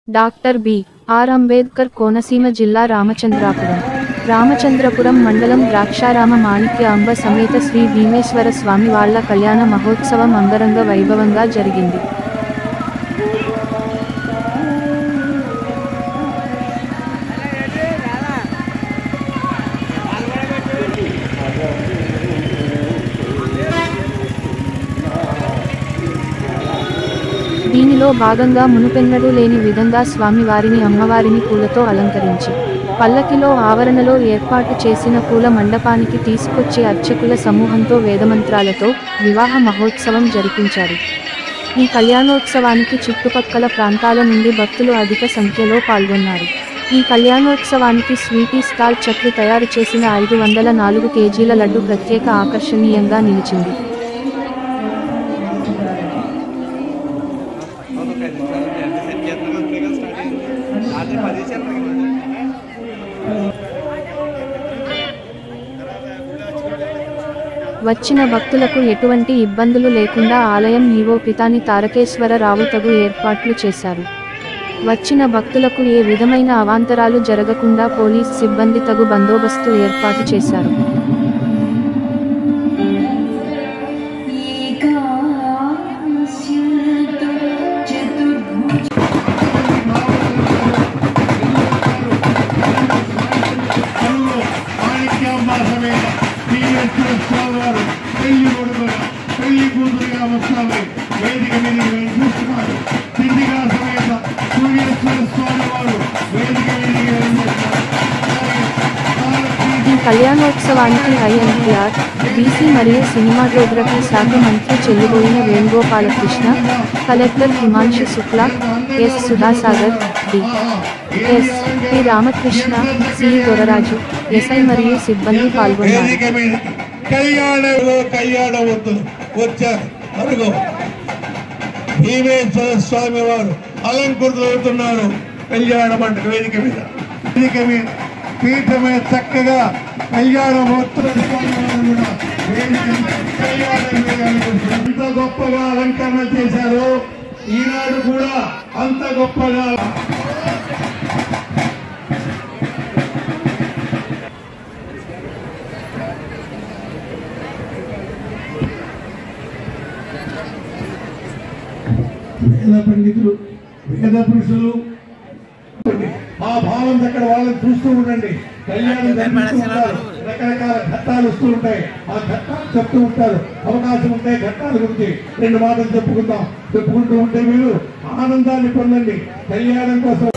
Doctor B R Ambedkar Konaseema జిల్లా రామచంద్రాపురం రామచంద్రపురం మండలం ద్రాక్షారామ మాణిక్య అంబ సమేత శ్రీ భీమేశ్వర స్వామి వాళ్ళ కళ్యాణ మహోత్సవం అంగరంగ వైభవంగా జరిగింది దీనిలో భాగంగా మునుపెన్నడూ లేని విధంగా స్వామివారిని అమ్మవారిని పూలతో అలంకరించి పల్లకిలో ఆవరణలో ఏర్పాటు చేసిన పూల మండపానికి తీసుకొచ్చే అర్చకుల సమూహంతో వేదమంత్రాలతో వివాహ మహోత్సవం జరిపించారు ఈ కళ్యాణోత్సవానికి చుట్టుపక్కల ప్రాంతాల నుండి భక్తులు అధిక సంఖ్యలో పాల్గొన్నారు ఈ కళ్యాణోత్సవానికి స్వీటీ స్టాల్ చెట్లు తయారు చేసిన ఐదు వందల నాలుగు కేజీల లడ్డు ప్రత్యేక ఆకర్షణీయంగా నిలిచింది రాత్రి పది చెప్పండి వచ్చిన భక్తులకు ఎటువంటి ఇబ్బందులు లేకుండా ఆలయం ఈవో పితాని తారకేశ్వరరావు తగు ఏర్పాట్లు చేశారు వచ్చిన భక్తులకు ఏ విధమైన అవాంతరాలు జరగకుండా పోలీస్ సిబ్బంది తగు బందోబస్తు ఏర్పాటు చేశారు చతుర్భుజ అరువు మాణిక్యాంబ సమేత శ్రీవేశ్వర స్వామి వారు పెళ్లి కొడుకుగా పెళ్లి కూతురుగా వస్తామని వేదిక మీద చూస్తున్నారు సింధిగా సమేత సూర్యేశ్వర స్వామి వారు వేదిక మీదకి వెళ్తున్నారు ఈ కళ్యాణోత్సవానికి ఐఎన్టీఆర్ బీసీ మరియు సినిమాటోగ్రఫీ శాఖ మంత్రి Chelliboina Venugopalakrishna collector Himanshu Shukla S Sudhasagar D S P Ramakrishna C Doraraju SI మరియు సిబ్బంది పాల్గొన్నారు వేదిక మీద కళ్యాణ కళ్యాణ వద్దు వచ్చారు అరుగు భీమేశ్వర స్వామి వారు అలంకృతులవుతున్నారు కళ్యాణ మండప వేదిక మీద వేదిక మీద పీఠమే చక్కగా కళ్యాణ మహోత్సవ స్వామి వారు కూడా వేదిక మీద కళ్యాణం వేయాలనుకుంటున్నారు. ఎంత గొప్పగా అలంకరణ చేశారు ఈనాడు కూడా అంత గొప్పగా వేద పండితులు వేద పురుషులు ఆ భావం అక్కడ వాళ్ళని చూస్తూ ఉండండి కళ్యాణం జరిపిస్తూ ఉంటారు రకరకాల ఘట్టాలు వస్తూ ఉంటాయి ఆ ఘట్టాలు చెప్తూ ఉంటారు అవకాశం ఉంటే ఘట్టాల గురించి రెండు మాటలు చెప్పుకుందాం చెప్పుకుంటూ ఉంటే మీరు ఆనందాన్ని పొందండి కళ్యాణం కోసం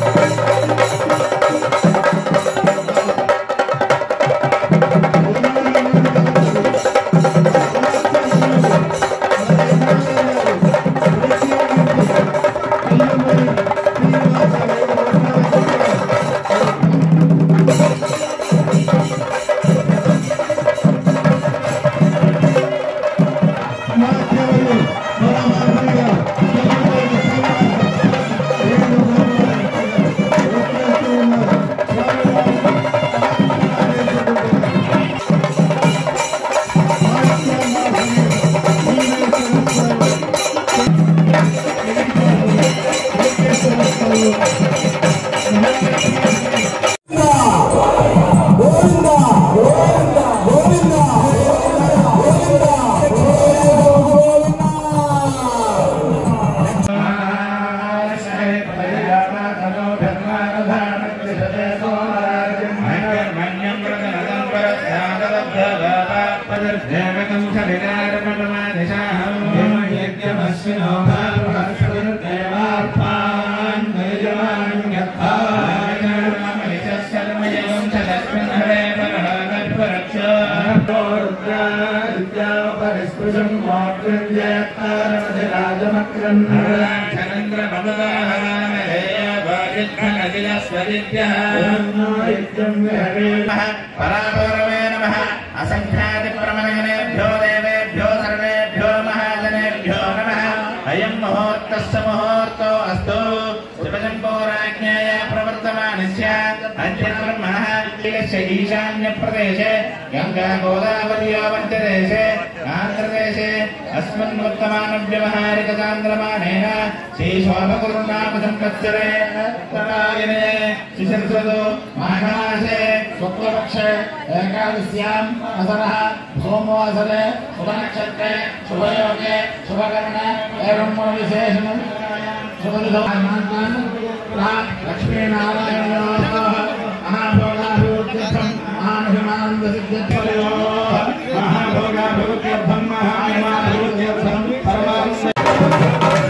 పరాపరమే నమ అసంఖ్యాతి ప్రమణగణేభ్యో దేవేభ్యో సర్వేభ్యో మహాజనేభ్యో నమ అయం ముహూర్తస్య ముహూర్తో అస్తు శుభజంపోరాజ్ఞాయ ప్రవర్తమానస్య అద్య బ్రహ్మణः ఈశాన్యప్రదేశే గంగా గోదావర్యోమధ్యదేశే ఆంధ్రదేశే అస్మిన్ వర్తమానవ్యవహారికతాంధ్రమాణేన శ్రీశోభగురునామ సంవత్సరే ఉత్తరాయణే శిశిర్సదు మాఘమాసే శుక్లపక్షే ఏకాదశ్యాం అసరः సోమవాసరే శుభనక్షత్రే శుభయోగే శుభకరణ ఏవం విశేషణం లక్ష్మీనారాయణ మహాభోగాభివృద్ధ్యర్థం మహానుమానందసిద్ధ్యర్థం మహాభోగాభివృద్ధ్యర్థం మహానుమాభివృద్ధ్యర్థం పరమాత్మ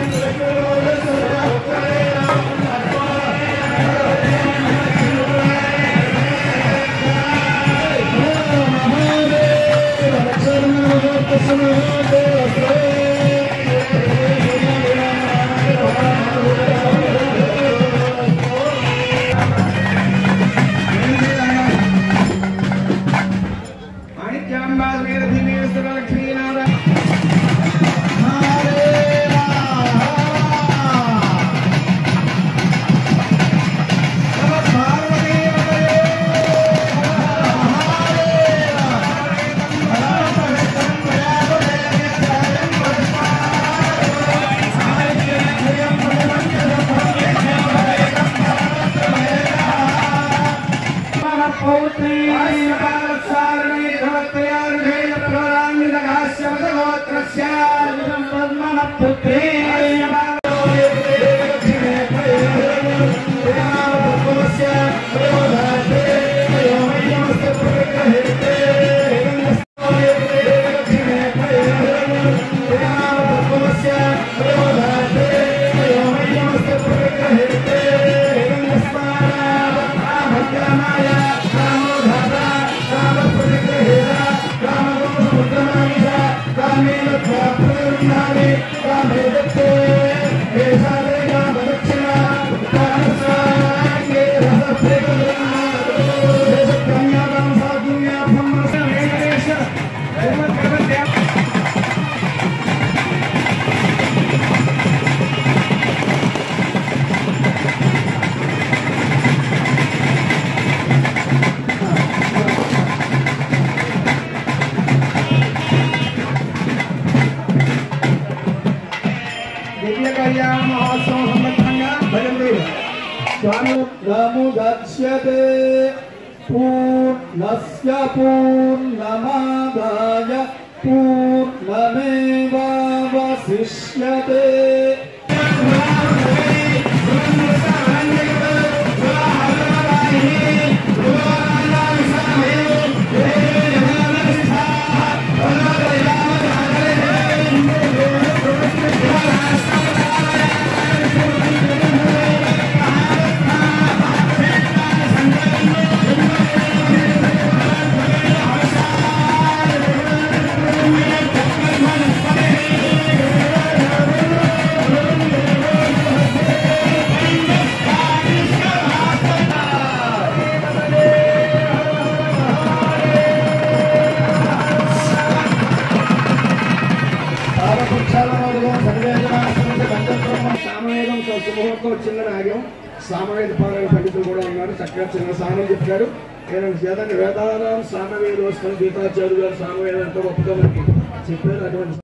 దివ్య కళ్యాణ మహోత్సవం సందర్భంగా భజన చేయాలి. స్వామి నముద్యతే పూర్ణస్య పూర్ణమాదాయ పూర్ణమేవావశిష్యతే సామవేదం శుభముహూర్తం వచ్చిందని ఆగాం సామవేద పారాయణ పండితులు కూడా ఉన్నారు చక్కగా చిన్న స్నానం చెప్పారు నేను చేతండి వేదాలను సామవేద వస్తున్న గీతాచార్యులు గారు సామవేదంతో గొప్పగా మనకి చెప్పారు అటువంటి